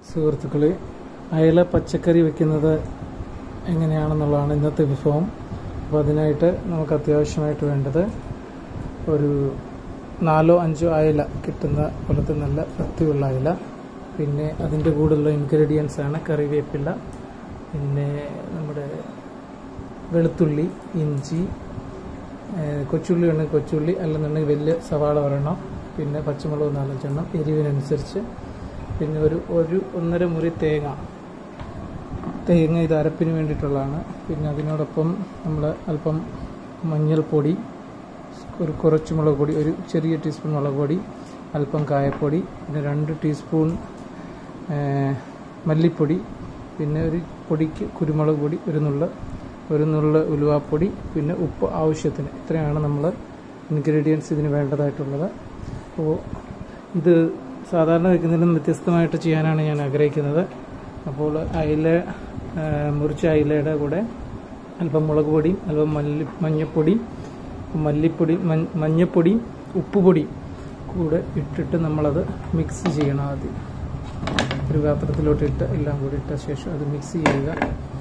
സുഹൃത്തുക്കളെ അയല പച്ചക്കറി വെക്കുന്നത് എങ്ങനെയാണെന്നുള്ളതാണ് ഇന്നത്തെ വിഭവം അപ്പോൾ അതിനായിട്ട് നമുക്ക് അത്യാവശ്യമായിട്ട് വേണ്ടത് ഒരു നാലോ അഞ്ചോ അയല കിട്ടുന്ന പോലത്തെ നല്ല വൃത്തിയുള്ള അയല പിന്നെ അതിൻ്റെ കൂടെയുള്ള ഇൻഗ്രീഡിയൻസ് ആണ് കറിവേപ്പില പിന്നെ നമ്മുടെ വെളുത്തുള്ളി ഇഞ്ചി ഏഹ് കൊച്ചുള്ളി വേണമെങ്കിൽ കൊച്ചുള്ളി അല്ലെന്നുണ്ടെങ്കിൽ വലിയ സവാള ഒരെണ്ണം പിന്നെ പച്ചമുളക് നാലഞ്ചെണ്ണം എരിവിനനുസരിച്ച് പിന്നെ ഒരു ഒരു ഒന്നര മുറി തേങ്ങ തേങ്ങ ഇത് അരപ്പിന് വേണ്ടിയിട്ടുള്ളതാണ് പിന്നെ അതിനോടൊപ്പം നമ്മൾ അല്പം മഞ്ഞൾപ്പൊടി ഒരു കുറച്ച് മുളക് പൊടി ഒരു ചെറിയ ടീസ്പൂൺ മുളക് പൊടി അല്പം കായപ്പൊടി പിന്നെ രണ്ട് ടീസ്പൂൺ ഏഹ്, മല്ലിപ്പൊടി പിന്നെ ഒരു പൊടിക്ക് കുരുമുളക് പൊടി ഒരു നുള്ള ഒരു നുള്ള ഉലുവാപ്പൊടി പിന്നെ ഉപ്പ് ആവശ്യത്തിന് ഇത്രയാണ് നമ്മൾ ഇൻഗ്രീഡിയൻസ് ഇതിന് വേണ്ടതായിട്ടുള്ളത് അപ്പോൾ ഇത് സാധാരണ വെക്കുന്നതിലും വ്യത്യസ്തമായിട്ട് ചെയ്യാനാണ് ഞാൻ ആഗ്രഹിക്കുന്നത് അപ്പോൾ അയില ആ, മുറിച്ച അയിലയുടെ കൂടെ അല്പം മുളക് പൊടിയും അല്പം മല്ലി മഞ്ഞപ്പൊടി മല്ലിപ്പൊടി മഞ്ഞ- മഞ്ഞപ്പൊടി ഉപ്പുപൊടി കൂടെ ഇട്ടിട്ട് നമ്മളത് മിക്സ് ചെയ്യണം ആദ്യം ഒരു പാത്രത്തിലോട്ട് ഇട്ട് എല്ലാം കൂടി ഇട്ട ശേഷം അത് മിക്സ് ചെയ്യുക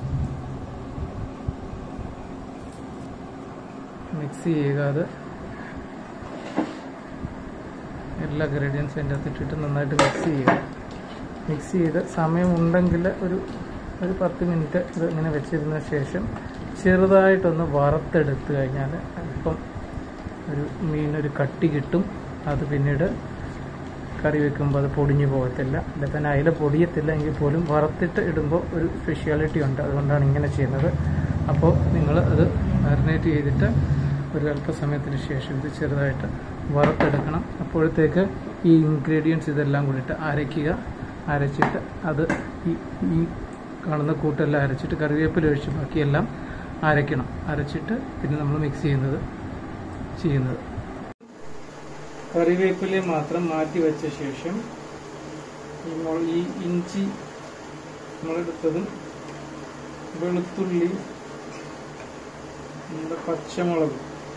മിക്സ് ചെയ്യുക അത് എല്ലാ ഇൻഗ്രീഡിയൻസും അതിൻ്റെ അകത്ത് ഇട്ടിട്ട് നന്നായിട്ട് മിക്സ് ചെയ്യുക മിക്സ് ചെയ്ത് സമയമുണ്ടെങ്കിൽ ഒരു ഒരു പത്ത് മിനിറ്റ് ഇത് ഇങ്ങനെ വെച്ചിരുന്ന ശേഷം ചെറുതായിട്ടൊന്ന് വറുത്തെടുത്ത് കഴിഞ്ഞാൽ അല്പം ഒരു മീനൊരു കട്ടി കിട്ടും അത് പിന്നീട് കറി വെക്കുമ്പോൾ അത് പൊടിഞ്ഞു പോകത്തില്ല അല്ലെ തന്നെ അയില പൊടിയത്തില്ല എങ്കിൽ പോലും വറുത്തിട്ട് ഇടുമ്പോൾ ഒരു സ്പെഷ്യാലിറ്റി ഉണ്ട് അതുകൊണ്ടാണ് ഇങ്ങനെ ചെയ്യുന്നത് അപ്പോൾ നിങ്ങൾ അത് മാരിനേറ്റ് ചെയ്തിട്ട് ഒരു അല്പസമയത്തിന് ശേഷം ഇത് ചെറുതായിട്ട് വറുത്തെടുക്കണം അപ്പോഴത്തേക്ക് ഈ ഇൻഗ്രീഡിയൻസ് ഇതെല്ലാം കൂടിയിട്ട് അരയ്ക്കുക അരച്ചിട്ട് അത് ഈ ഈ കാണുന്ന കൂട്ടെല്ലാം അരച്ചിട്ട് കറിവേപ്പില ഒഴിച്ച് ബാക്കിയെല്ലാം അരയ്ക്കണം അരച്ചിട്ട് പിന്നെ നമ്മൾ മിക്സ് ചെയ്യുന്നത് ചെയ്യുന്നത് കറിവേപ്പില മാത്രം മാറ്റി വെച്ച ശേഷം ഈ മുള- ഈ ഇഞ്ചി നമ്മളെടുത്തതും വെളുത്തുള്ളി നമ്മുടെ പച്ചമുളക്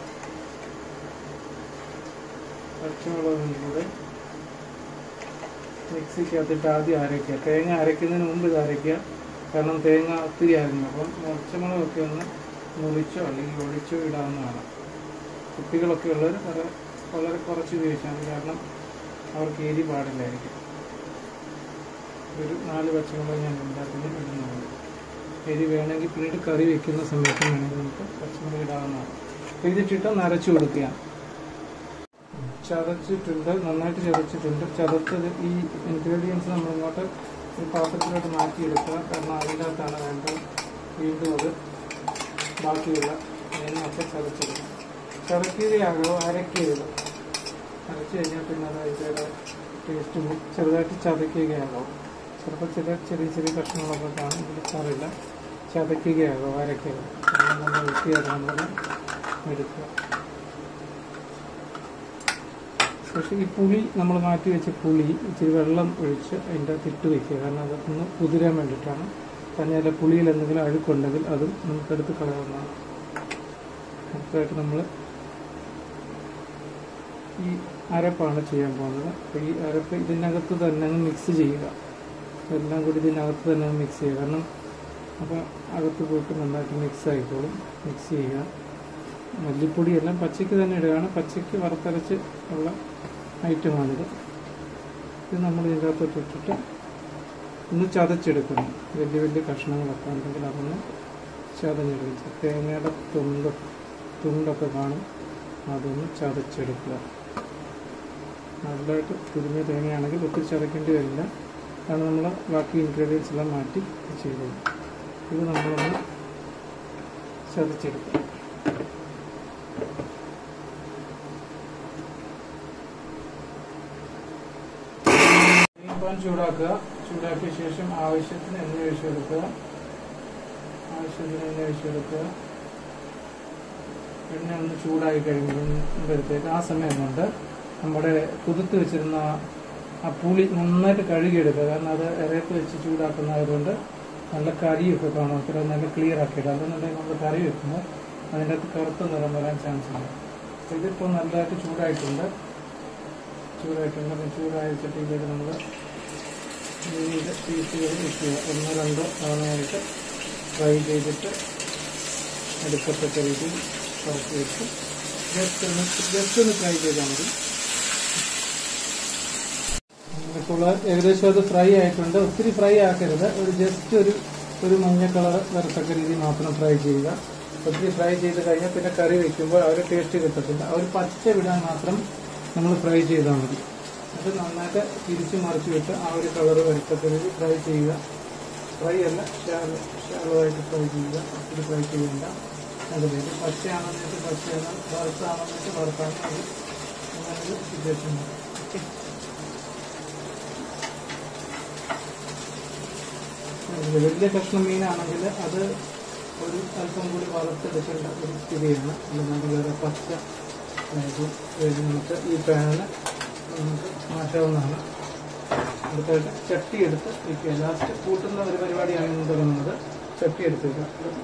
പച്ചമുളകും കൂടെ മിക്സിക്കകത്തിട്ട് ആദ്യം അരയ്ക്കുക തേങ്ങ അരയ്ക്കുന്നതിന് മുമ്പ് ഇത് അരയ്ക്കുക കാരണം തേങ്ങ ഒത്തിരി അരിഞ്ഞു അപ്പം പച്ചമുളകൊക്കെ ഒന്ന് മുറിച്ചോ അല്ലെങ്കിൽ ഒഴിച്ചോ ഇടാവുന്നതാണ് കുട്ടികളൊക്കെ ഉള്ളവർ വളരെ വളരെ കുറച്ച് ഉപയോഗിച്ചാൽ മതി കാരണം അവർക്ക് എരി പാടില്ലായിരിക്കും ഒരു നാല് പച്ചമുളക് ഞാൻ എല്ലാത്തിനും ഇടുന്നുണ്ട് എരി വേണമെങ്കിൽ പിന്നീട് കറി വെക്കുന്ന സമയത്ത് വേണമെങ്കിൽ നമുക്ക് പച്ചമുളക് ഇടാവുന്നതാണ് അപ്പോൾ ഇതിട്ടിട്ട് ഒന്ന് അരച്ചു കൊടുക്കുക ചതച്ചിട്ടുണ്ട് നന്നായിട്ട് ചതച്ചിട്ടുണ്ട് ചതച്ചത് ഈ ഇൻഗ്രീഡിയൻസ് നമ്മൾ ഇങ്ങോട്ട് ഒരു പാത്രത്തിലോട്ട് മാറ്റിയെടുക്കുക കാരണം അതിനകത്താണ് വേണ്ടത് വീണ്ടും അത് ബാക്കിയുള്ള എണ്ണയൊക്കെ ചതച്ചെടുക്കും ചതക്കുകയാകോ അരക്കരുത് അരച്ചു കഴിഞ്ഞാൽ പിന്നെ അത് അതിൻ്റെ ടേസ്റ്റ് ചെറുതായിട്ട് ചതക്കുകയാകോ ചിലപ്പോൾ ചില ചെറിയ ചെറിയ കഷ്ണങ്ങളൊക്കെ കാണും ഇതിൽ സാറില്ല ചതക്കുകയാകോ അരക്കരുത് അതുകൊണ്ട് നമ്മൾ വൃത്തിയായിട്ട് നമ്മളത് എടുക്കുക പക്ഷേ ഈ പുളി നമ്മൾ മാറ്റി വെച്ച പുളി ഇച്ചിരി വെള്ളം ഒഴിച്ച് അതിൻ്റെ അകത്ത് ഇട്ട് വെക്കുക കാരണം അതൊന്ന് കുതിരാൻ വേണ്ടിയിട്ടാണ് തന്നെയല്ല പുളിയിൽ എന്തെങ്കിലും അഴുക്കുണ്ടെങ്കിൽ അതും നമുക്കെടുത്ത് കളയാവുന്നതാണ് അടുത്തതായിട്ട് നമ്മൾ ഈ അരപ്പാണ് ചെയ്യാൻ പോകുന്നത് അപ്പോൾ ഈ അരപ്പ് ഇതിനകത്ത് തന്നെ അങ്ങ് മിക്സ് ചെയ്യുക എല്ലാം കൂടി ഇതിനകത്ത് തന്നെ മിക്സ് ചെയ്യുക കാരണം അപ്പോൾ അകത്ത് പോയിട്ട് നന്നായിട്ട് മിക്സ് ആയിക്കോളും മിക്സ് ചെയ്യുക മല്ലിപ്പൊടി എല്ലാം പച്ചയ്ക്ക് തന്നെ ഇടുകയാണ് പച്ചയ്ക്ക് വറുത്തരച്ച് ഉള്ള ഐറ്റമാണിത് ഇത് നമ്മൾ ഇതിൻ്റെ അകത്തോട്ട് ഇട്ടിട്ട് ഒന്ന് ചതച്ചെടുക്കണം വലിയ വലിയ കഷ്ണങ്ങളൊക്കെ ഉണ്ടെങ്കിൽ അതൊന്ന് ചതഞ്ഞെടുക്കുക തേങ്ങയുടെ തുണ്ട് തുണ്ടൊക്കെ കാണും അതൊന്ന് ചതച്ചെടുക്കുക നല്ലതായിട്ട് തിരിഞ്ഞ തേങ്ങയാണെങ്കിൽ ഒത്തിരി ചതക്കേണ്ടി വരില്ല കാരണം നമ്മൾ ബാക്കി ഇൻഗ്രീഡിയൻസ് എല്ലാം മാറ്റി ചെയ്തോളും ഇത് നമ്മളൊന്ന് ചതച്ചെടുക്കുക ഫ്രൈ പാൻ ചൂടാക്കുക ചൂടാക്കിയ ശേഷം ആവശ്യത്തിന് എണ്ണ ഒഴിച്ചെടുക്കുക ആവശ്യത്തിന് എണ്ണ ഒഴിച്ചെടുക്കുക എണ്ണ ഒന്ന് ചൂടായി കഴിയുമ്പോഴത്തേക്ക് ആ സമയം കൊണ്ട് നമ്മുടെ കുതിർത്ത് വെച്ചിരുന്ന ആ പുളി നന്നായിട്ട് കഴുകിയെടുക്കുക കാരണം അത് ഇറയത്ത് വെച്ച് ചൂടാക്കുന്നതായതുകൊണ്ട് നല്ല കരിയൊക്കെ കാണും അത്ര നല്ല ക്ലിയർ ആക്കിയിടുക അതെന്നുണ്ടെങ്കിൽ നമ്മൾ കറി വെക്കുമ്പോൾ അതിൻ്റെ അകത്ത് കറുത്ത നിറം വരാൻ ചാൻസ് ഉണ്ട് അപ്പോൾ ഇതിപ്പോൾ നല്ലതായിട്ട് ചൂടായിട്ടുണ്ട് ചൂടായിട്ടുണ്ട് അപ്പം ചൂടായ ചട്ടിയിലേക്ക് നമ്മൾ ഇതിൻ്റെ പീസുകൾ ഇട്ടുക ഒന്നോ രണ്ടോ തവണയായിട്ട് ഫ്രൈ ചെയ്തിട്ട് എടുക്കത്തക്ക രീതിയിൽ കുറച്ച് വെച്ച് ജസ്റ്റ് ഒന്ന് ജസ്റ്റ് ഒന്ന് ഫ്രൈ ചെയ്താൽ മതി ഇപ്പോൾ ഏകദേശം അത് ഫ്രൈ ആയിട്ടുണ്ട് ഒത്തിരി ഫ്രൈ ആക്കരുത് ഒരു ജസ്റ്റ് ഒരു ഒരു മഞ്ഞ കളർ വരത്തക്ക രീതിയിൽ മാത്രം ഫ്രൈ ചെയ്യുക ഒത്തിരി ഫ്രൈ ചെയ്ത് കഴിഞ്ഞാൽ പിന്നെ കറി വെക്കുമ്പോൾ ആ ഒരു ടേസ്റ്റ് കിട്ടത്തില്ല ആ ഒരു പച്ച വിടാൻ മാത്രം നമ്മൾ ഫ്രൈ ചെയ്താൽ മതി അത് നന്നായിട്ട് തിരിച്ചു മറിച്ച് വിട്ട് ആ ഒരു കളർ വരത്തക്ക രീതി ഫ്രൈ ചെയ്യുക ഫ്രൈ അല്ല ഷാലോ ഷാലോ ആയിട്ട് ഫ്രൈ ചെയ്യുക ഒത്തിരി ഫ്രൈ ചെയ്യണ്ട അതിലേക്ക് പച്ചയാണെന്ന് വെച്ചാൽ പച്ചയാണ് വറുത്താണെന്ന് വെച്ചാൽ വറുത്താണ് അത് അങ്ങനെ ഒരു സിറ്റുവേഷൻ ഓക്കെ വലിയ കഷ്ണം മീനാണെങ്കിൽ അത് ഒരു അല്പം കൂടി വറുത്തെടുക്കേണ്ട ഒരു സ്ഥിതിയാണ് അല്ലാതെ വേറെ പച്ച അതായത് ഇത് നമുക്ക് ഈ പാനിൽ നമുക്ക് മാറ്റാവുന്നതാണ് അടുത്തായിട്ട് ചട്ടി എടുത്ത് വയ്ക്കുക ലാസ്റ്റ് കൂട്ടുന്ന ഒരു പരിപാടിയാണ് തുടങ്ങുന്നത് ചട്ടി എടുത്ത് വയ്ക്കുക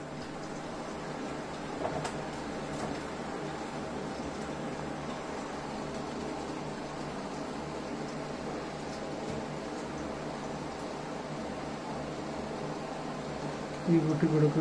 ഈ കൂട്ടി കൊടുക്കുക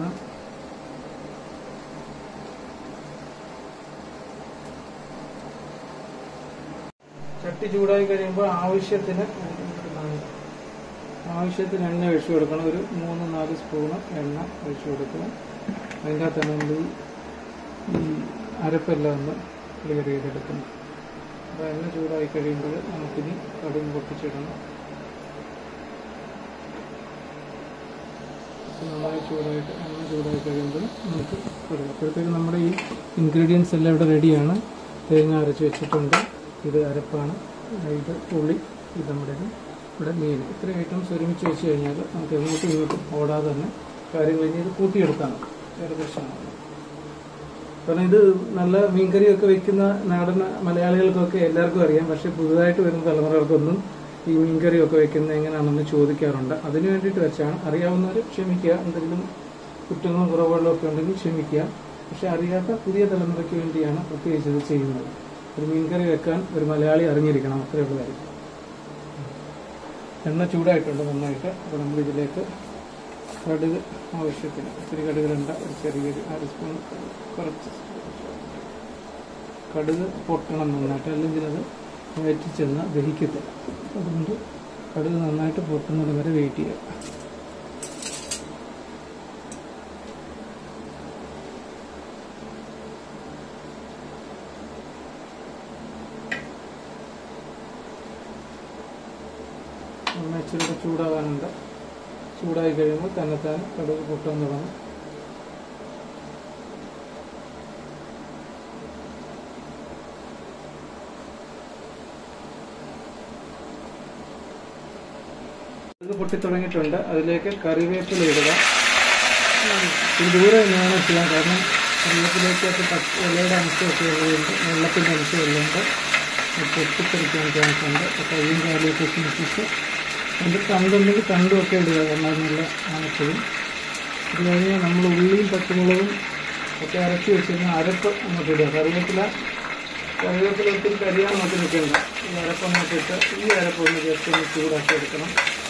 ചട്ടി ചൂടായി കഴിയുമ്പോൾ ആവശ്യത്തിന് ആവശ്യത്തിന് എണ്ണ ഒഴിച്ചു കൊടുക്കണം ഒരു മൂന്ന് നാല് സ്പൂണ് എണ്ണ ഒഴിച്ചു കൊടുക്കുക അതിൻ്റെ അകത്ത് തന്നെ നമ്മൾ ഈ ഈ അരപ്പെല്ലാം ഒന്ന് ക്ലിയർ ചെയ്തെടുക്കണം അപ്പോൾ എണ്ണ ചൂടായി കഴിയുമ്പോൾ നമുക്കിനി കടുക് പൊട്ടിച്ചിടണം നന്നായി ചൂടായിട്ട് എണ്ണ ചൂടായി കഴിയുമ്പോൾ നമുക്ക് കൊടുക്കാം അപ്പോഴത്തേക്ക് നമ്മുടെ ഈ ഇൻഗ്രീഡിയൻസ് എല്ലാം ഇവിടെ റെഡിയാണ് തേങ്ങ അരച്ച് വെച്ചിട്ടുണ്ട് ഇത് അരപ്പാണ് ഇത് പുളി ഇത് നമ്മുടെ ഇത് ഇവിടെ മീൻ ഇത്ര ഐറ്റംസ് ഒരുമിച്ച് വെച്ച് കഴിഞ്ഞാൽ നമുക്ക് എങ്ങോട്ടും ഇങ്ങോട്ടും ഓടാതെ തന്നെ കാര്യങ്ങൾ ഇനി ഇത് കൂട്ടിയെടുത്താണ് ഏകദേശമാണ് കാരണം ഇത് നല്ല മീൻകറിയൊക്കെ വെക്കുന്ന നാടൻ മലയാളികൾക്കൊക്കെ എല്ലാവർക്കും അറിയാം പക്ഷെ പുതുതായിട്ട് വരുന്ന തലമുറകൾക്കൊന്നും ഈ മീൻകറിയൊക്കെ വെക്കുന്നത് എങ്ങനെയാണെന്ന് ചോദിക്കാറുണ്ട് അതിന് വേണ്ടിയിട്ട് വെച്ചാണ് അറിയാവുന്നവർ ക്ഷമിക്കുക എന്തെങ്കിലും കുറ്റങ്ങളും കുറവുകളും ഒക്കെ ഉണ്ടെങ്കിൽ ക്ഷമിക്കുക പക്ഷെ അറിയാത്ത പുതിയ തലമുറയ്ക്ക് വേണ്ടിയാണ് പ്രത്യേകിച്ച് ഇത് ചെയ്യുന്നത് ഒരു മീൻകറി വെക്കാൻ ഒരു മലയാളി അറിഞ്ഞിരിക്കണം അത്രയുള്ള കാര്യം എണ്ണ ചൂടായിട്ടുണ്ട് നന്നായിട്ട് അപ്പോൾ നമ്മൾ ഇതിലേക്ക് കടുക് ആവശ്യത്തിന് ഒത്തിരി കടുകിലുണ്ട ഒരു ചെറിയൊരു അര സ്പൂൺ കുറച്ച് കടുക് പൊട്ടണം നന്നായിട്ട് അല്ലെങ്കിൽ അത് വയറ്റി ചെന്ന് ദഹിക്കത്തില്ല അതുകൊണ്ട് കടുക് നന്നായിട്ട് പൊട്ടുന്നത് വരെ വെയിറ്റ് ചെയ്യുക ഒന്ന് ഇച്ചിരി ചൂടാകാനുണ്ട് ചൂടായി കഴിയുമ്പോൾ തന്നെത്താൻ കടുക് പൊട്ടാൻ തുടങ്ങും ഇത് പൊട്ടി തുടങ്ങിയിട്ടുണ്ട് അതിലേക്ക് കറിവേപ്പില ഇടുക ഇത് ദൂരെ തന്നെയാണ് ചെയ്യാൻ കാരണം കറിവേപ്പിലേക്കൊക്കെ പച്ച ഇലയുടെ അംശമൊക്കെ ഉള്ളതുകൊണ്ട് വെള്ളത്തിൻ്റെ അംശം ഉള്ളതുകൊണ്ട് അത് പൊട്ടിത്തെറിക്കാൻ ചാൻസ് ഉണ്ട് അപ്പോൾ കയ്യും കാലിയൊക്കെ സൂക്ഷിച്ച് അതിൻ്റെ തണ്ടുണ്ടെങ്കിൽ തണ്ടുമൊക്കെ ഇടുക എന്നാൽ നല്ല ആവശ്യവും അത് കഴിഞ്ഞാൽ നമ്മൾ ഉള്ളിയും പച്ചമുളകും ഒക്കെ അരച്ച് വെച്ചിരുന്ന അരപ്പ് അങ്ങോട്ട് ഇടുക കറിവേപ്പില കറിവേപ്പില ഒത്തിരി കരിയാൻ നോക്കി നിൽക്കേണ്ട ഈ അരപ്പ് അങ്ങോട്ട് ഇട്ട് ഈ അരപ്പ് ഒന്ന് ജസ്റ്റ് ഒന്ന് ചൂടാക്കി എടുക്കണം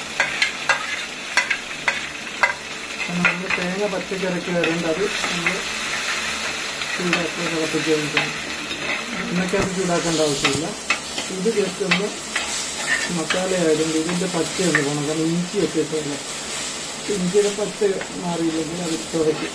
കാരണം നമ്മൾ തേങ്ങ പച്ചക്കറിക്ക് വരേണ്ട അത് നമ്മൾ ചൂടാക്കി തിളപ്പിച്ച് കഴിഞ്ഞിട്ടാണ് എണ്ണയ്ക്കകത്ത് ചൂടാക്കേണ്ട ആവശ്യമില്ല ഇത് ജസ്റ്റ് ഒന്ന് മസാലയായതുകൊണ്ട് ഇതിൻ്റെ പച്ച ഒന്ന് പോകണം കാരണം ഇഞ്ചി ഒക്കെ ഇട്ടല്ലേ ഇഞ്ചിയുടെ പച്ച മാറിയില്ലെങ്കിൽ അത് ചുവയ്ക്കും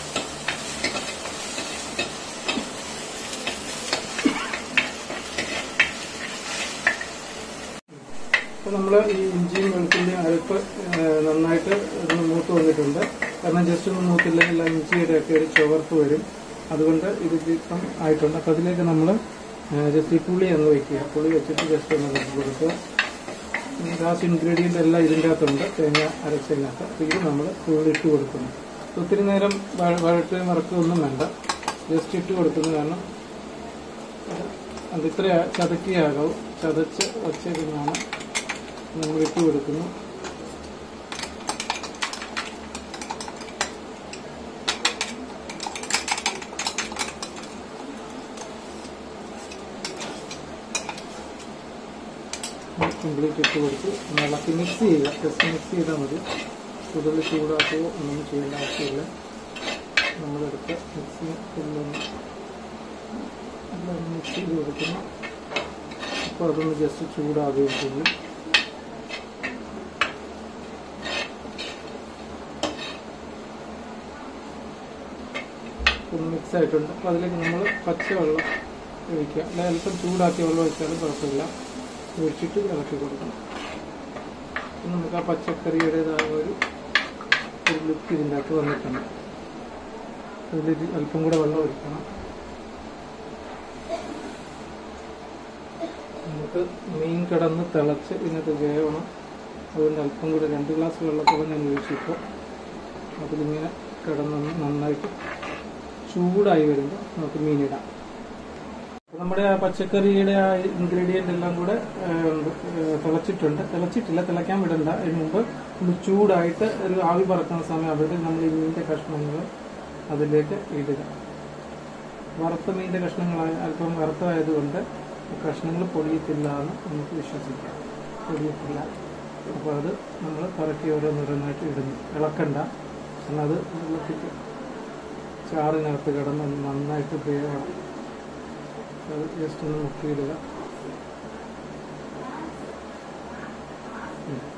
അപ്പോൾ നമ്മൾ ഈ ഇഞ്ചിയും വെളുത്തുള്ളിയും അരപ്പ് ഏഹ്, നന്നായിട്ട് ഒന്ന് മൂത്ത് വന്നിട്ടുണ്ട് കാരണം ജസ്റ്റ് ഒന്ന് മൂത്തില്ലെങ്കിൽ ആ ഇഞ്ചിയുടെ ഒക്കെ ഒരു ചുവർപ്പ് വരും അതുകൊണ്ട് ഇത് ഇപ്പം ആയിട്ടുണ്ട് അപ്പോൾ അതിലേക്ക് നമ്മൾ ജസ്റ്റ് ഈ പുളി അങ്ങ് വയ്ക്കുക പുളി വെച്ചിട്ട് ജസ്റ്റ് ഒന്ന് വെച്ച് കൊടുക്കുക ലാസ്റ്റ് ഇൻഗ്രീഡിയൻ്റ് എല്ലാം ഇതിൻ്റെ അകത്തുണ്ട് തേങ്ങ അരച്ചതിനകത്ത് അപ്പോൾ ഇത് നമ്മൾ പുളി ഇട്ട് കൊടുക്കുന്നു ഒത്തിരി നേരം വഴ- വഴട്ട് വറക്കുകയൊന്നും വേണ്ട ജസ്റ്റ് ഇട്ട് കൊടുക്കുന്നു കാരണം അത് ഇത്ര ചതക്കിയാകാവും ചതച്ച് വച്ചതിനാണ് നമ്മൾ ഇട്ട് കൊടുക്കുന്നു കംപ്ലീറ്റ് ഇട്ട് കൊടുത്ത് ഒന്ന് ഇളക്കി മിക്സ് ചെയ്യുക ജസ്റ്റ് മിക്സ് ചെയ്താൽ മതി കൂടുതൽ ചൂടാക്കുകയോ ഒന്നും ചെയ്യേണ്ട ആവശ്യമില്ല നമ്മളെടുത്ത് മിക്സി ഫുള്ളൊന്ന് എല്ലാം മിക്സ് ചെയ്ത് കൊടുക്കുന്നു അപ്പോൾ അതൊന്ന് ജസ്റ്റ് ചൂടാകുകയും ചെയ്യും ഒന്ന് മിക്സ് ആയിട്ടുണ്ട് അപ്പോൾ അതിലേക്ക് നമ്മൾ പച്ചവെള്ളം ഒഴിക്കുക അല്ല അല്പം ചൂടാക്കിയ വെള്ളം ഒഴിച്ചാലും കുഴപ്പമില്ല ഒഴിച്ചിട്ട് ഇളക്കി കൊടുക്കണം അപ്പോൾ നമുക്ക് ആ പച്ചക്കറിയുടേതായ ഒരു ഒരു ലുക്ക് ഇതിൻ്റെ അകത്ത് വന്നിട്ടുണ്ട് അതിൽ അല്പം കൂടെ വെള്ളം ഒഴിക്കണം നമുക്ക് മീൻ കിടന്ന് തിളച്ച് ഇതിനകത്ത് വേവണം അതുകൊണ്ട് അല്പം കൂടെ രണ്ട് ഗ്ലാസ് വെള്ളത്തോളം ഞാൻ ഒഴിച്ചിപ്പോൾ അതിലിങ്ങനെ കിടന്നൊന്ന് നന്നായിട്ട് ചൂടായി വരുമ്പോൾ നമുക്ക് മീനിടാം അപ്പോൾ നമ്മുടെ ആ പച്ചക്കറിയുടെ ആ ഇൻഗ്രീഡിയൻ്റ് എല്ലാം കൂടെ ഏഹ്, ഏഹ്, തിളച്ചിട്ടുണ്ട് തിളച്ചിട്ടില്ല തിളയ്ക്കാൻ വിടണ്ട അതിന് മുമ്പ് ഒന്ന് ചൂടായിട്ട് ഒരു ആവി പറക്കുന്ന സമയം ആകുമ്പോഴത്തേക്ക് നമ്മൾ ഈ മീനിൻ്റെ കഷ്ണങ്ങൾ അതിലേക്ക് ഇടുക വറുത്ത മീനിൻ്റെ കഷ്ണങ്ങളായ അല്പം വറുത്തതായതുകൊണ്ട് കഷ്ണങ്ങൾ പൊടിയത്തില്ല എന്ന് നമുക്ക് വിശ്വസിക്കാം പൊടിയത്തില്ല അപ്പോൾ അത് നമ്മൾ കറക്കി ഓരോന്നോരോന്നായിട്ട് ഇടുന്നു ഇളക്കണ്ട കാരണം അത് വെള്ളത്തിക്ക് ചാറിനകത്ത് കിടന്ന് ഒന്ന് നന്നായിട്ട് വേവണം അത് ജസ്റ്റ് ഒന്ന് മുക്കിയിടുക ഉം.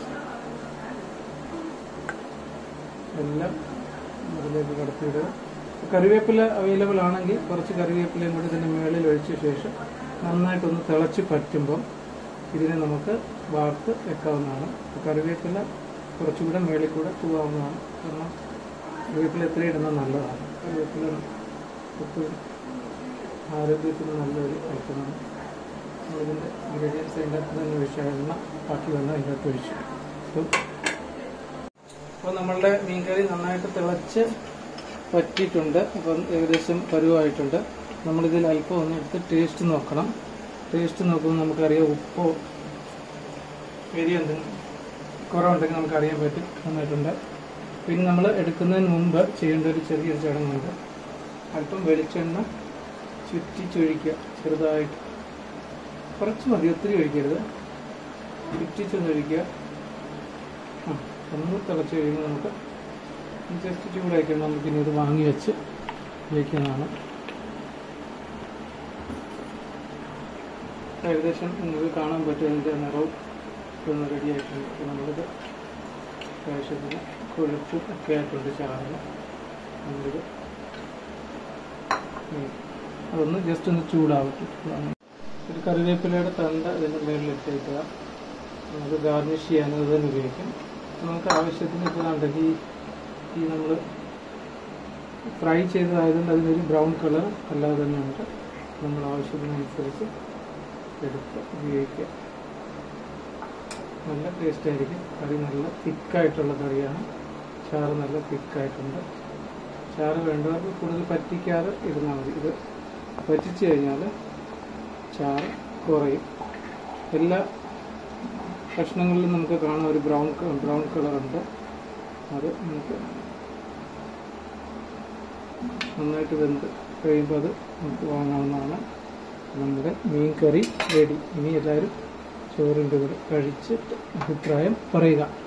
എല്ലാം അതിലേക്ക് കടത്തിയിടുക കറിവേപ്പില അവൈലബിൾ ആണെങ്കിൽ കുറച്ച് കറിവേപ്പിലയും കൂടി ഇതിൻ്റെ മുകളിൽ ഒഴിച്ച ശേഷം നന്നായിട്ടൊന്ന് തിളച്ച് പറ്റുമ്പം ഇതിനെ നമുക്ക് വാർത്ത് വെക്കാവുന്നതാണ് അപ്പോൾ കറിവേപ്പില കുറച്ചുകൂടെ മുകളിൽ കൂടെ പോകാവുന്നതാണ് കാരണം കറിവേപ്പില എത്ര ഇടുന്നത് നല്ലതാണ് കറിവേപ്പില എപ്പോഴും ആരോഗ്യത്തിന് നല്ലൊരു ഐറ്റമാണ് ഇതിൻ്റെ ഇൻഗ്രീഡിയൻസ് അതിൻ്റെ അകത്ത് തന്നെ ഒഴിച്ച എണ്ണ ബാക്കി വന്ന് അതിൻ്റെ അകത്ത് ഒഴിച്ചു അപ്പം അപ്പോൾ നമ്മളുടെ മീൻകറി നന്നായിട്ട് തിളച്ച് പറ്റിയിട്ടുണ്ട് അപ്പം ഏകദേശം പരുവായിട്ടുണ്ട് നമ്മളിതിൽ അല്പം ഒന്ന് എടുത്ത് ടേസ്റ്റ് നോക്കണം ടേസ്റ്റ് നോക്കുമ്പോൾ നമുക്കറിയാം ഉപ്പോ എരി എന്തെങ്കിലും കുറവുണ്ടെങ്കിൽ നമുക്കറിയാൻ പറ്റും നന്നായിട്ടുണ്ട് പിന്നെ നമ്മൾ എടുക്കുന്നതിന് മുമ്പ് ചെയ്യേണ്ട ഒരു ചെറിയൊരു ചടങ്ങുണ്ട് അല്പം വെളിച്ചെണ്ണ ചുറ്റിച്ചൊഴിക്കുക ചെറുതായിട്ട് കുറച്ച് മതി ഒത്തിരി ഒഴിക്കരുത് ചുറ്റിച്ചൊന്ന് ഒഴിക്കുക ആ ഒന്ന് തിളച്ച് കഴിയുമ്പോൾ നമുക്ക് ജസ്റ്റ് ചൂടാക്കിയാൽ നമുക്കിനി ഇത് വാങ്ങി വെച്ച് വയ്ക്കുന്നതാണ് ഏകദേശം നിങ്ങൾക്ക് കാണാൻ പറ്റും അതിൻ്റെ നിറവും ഒന്ന് റെഡി ആയിട്ടുണ്ട് അപ്പോൾ നമ്മളിത് ആവശ്യത്തിന് കൊഴുപ്പും ഒക്കെ ആയിട്ടുണ്ട് ചാറിന് നമ്മളിത് ഉം. അതൊന്ന് ജസ്റ്റ് ഒന്ന് ചൂടാവട്ടെ ഒരു കറിവേപ്പിലയുടെ തണ്ട ഇതിൻ്റെ മേളിൽ ഇട്ടേക്കുക നമുക്ക് ഗാർണിഷ് ചെയ്യാൻ അത് തന്നെ ഉപയോഗിക്കും അപ്പോൾ നമുക്ക് ആവശ്യത്തിന് ഇപ്പോൾ കണ്ടെങ്കിൽ ഈ ഈ നമ്മൾ ഫ്രൈ ചെയ്തതായതുകൊണ്ട് അതിനൊരു ബ്രൗൺ കളർ അല്ലാതെ തന്നെ ഉണ്ട് നമ്മൾ ആവശ്യത്തിനനുസരിച്ച് എടുത്ത് ഉപയോഗിക്കുക നല്ല ടേസ്റ്റ് ആയിരിക്കും കറി നല്ല തിക്കായിട്ടുള്ള കറിയാണ് ചാറ് നല്ല തിക്കായിട്ടുണ്ട് ചാറ് വേണ്ടവർക്ക് കൂടുതൽ പറ്റിക്കാതെ ഇരുന്നാൽ മതി ഇത് പറ്റിച്ചു കഴിഞ്ഞാൽ ചാറ് കുറയും എല്ലാ കഷ്ണങ്ങളിലും നമുക്ക് കാണാൻ ഒരു ബ്രൗൺ ബ്രൗൺ കളറുണ്ട് അത് നമുക്ക് നന്നായിട്ട് വെന്ത് കഴിയുമ്പോൾ അത് നമുക്ക് വാങ്ങാവുന്നതാണ് നമ്മുടെ മീൻ കറി റെഡി ഇനി എല്ലാവരും ചോറിൻ്റെ കൂടെ കഴിച്ചിട്ട് അഭിപ്രായം പറയുക